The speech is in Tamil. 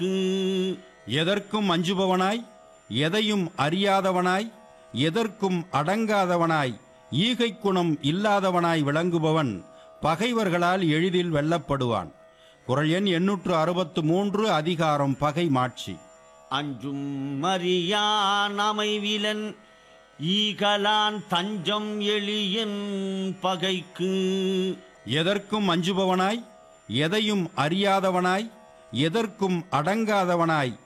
எதற்கும் அஞ்சுபவனாய் எதையும் அறியாதவனாய் எதற்கும் அடங்காதவனாய் ஈகைக் குணம் இல்லாதவனாய் விளங்குபவன் பகைவர்களால் எளிதில் வெல்லப்படுவான் குரல் எண் எண்ணூற்று அறுபத்து மூன்று அதிகாரம் பகை மாட்சி அஞ்சும் மறியான் அமைவிலன் ஈகலான் தஞ்சம் எளியன் பகைக்கு எதற்கும் அஞ்சுபவனாய் எதையும் அறியாதவனாய் எதற்கும் அடங்காதவனாய்